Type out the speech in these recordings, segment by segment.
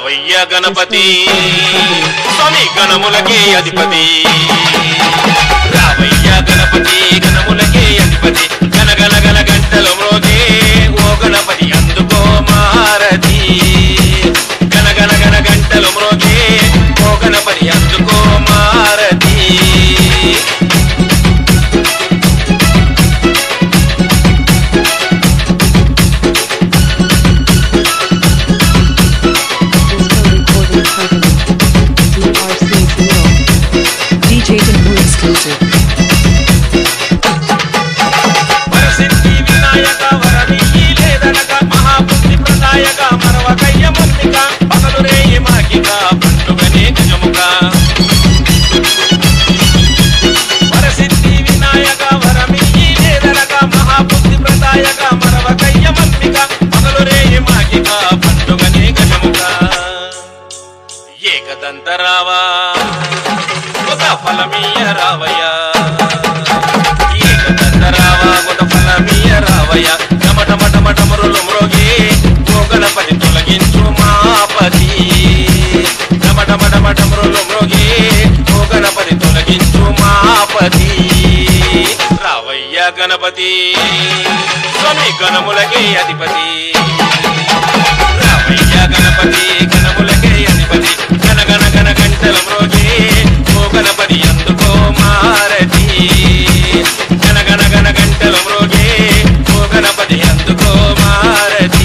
రావయ్య గణపతి స్వామి గణములకే అధిపతి రావయ్య గణపతి గణములకే అధిపతి గణ గణ గణ గంటలు మ్రోగే ఓ గణపతి అందుకో మారతి గణ గణ గణ గంటలు మ్రోగే ఓ గణపతి అందుకో మారతి Disco Recording Company. DRC Grill. DJ Timbu exclusive. Varasiddhi Vinayaka వరమిల్లి లేదనక మహాబుద్ధి ప్రదాయక మరవకయ్య మల్లిక పగలు రేయి మాకిక పండుగనే గజముక వరసిద్ధి వినాయక వరమిల్లి లేదనక మహాబుద్ధి ప్రదాయక మరవకయ్య మల్లిక పగలు రేయి మాకిక పండుగనే గజముక ఏకదంతరావా ఒక ఫలమీయ రావయ్యా ఏకదంతరావా ఒక ఫలమీయ రావయ్యా టమటమటమటమరులు మ్రోగి ఓ గణపతి తొలగించు మాపతి టమటమటమటమరులు మ్రోగి ఓ గణపతి తొలగించు మాపతి రావయ్య గణపతి స్వామి గణములకే అధిపతి రామయ్య గణపతి గణములకే అధిపతి గణ గణ గణ గంటల మ్రోగి ఓ గణపతి అందుకో మారతి గణ గణ గణ గంటల మ్రోగి ఓ గణపతి అందుకో మారతి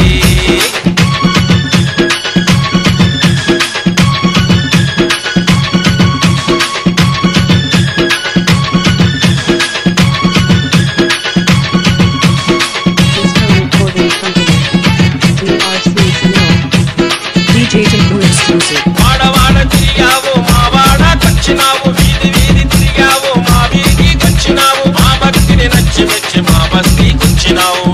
Disco Recording Company. DRC Grill. DJ Timbu exclusive. వాడవాడ తిరిగావు మా వాడకొచ్చినావు వీధి వీధి తిరిగావు మా వీధికొచ్చినావు మా భక్తిని నచ్చి మెచ్చి మా బస్తీకొచ్చినావు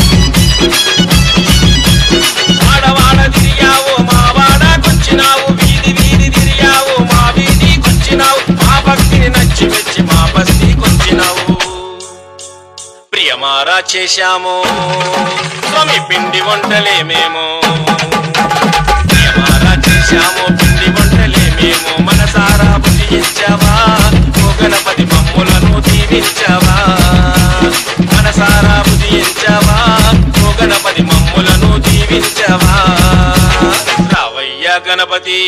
వాడవాడ తిరిగావు మా వాడకొచ్చినావు వీధి వీధి తిరిగావు మా వీధికొచ్చినావు మా భక్తిని నచ్చి మెచ్చి మా బస్తీకొచ్చినావు ప్రియమారా చేశాము స్వామి పిండి వంటలే మేము ప్రియమారా చేశాము పిండి వంటలే మేము మనసారా భుజించావా ఓ గణపతి మమ్ములను దీవించావా మనసారా భుజించావా ఓ గణపతి మమ్ములను దీవించావా రావయ్య గణపతి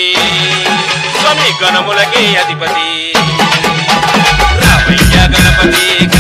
స్వామి గణములకే అధిపతి రామయ్య గణపతి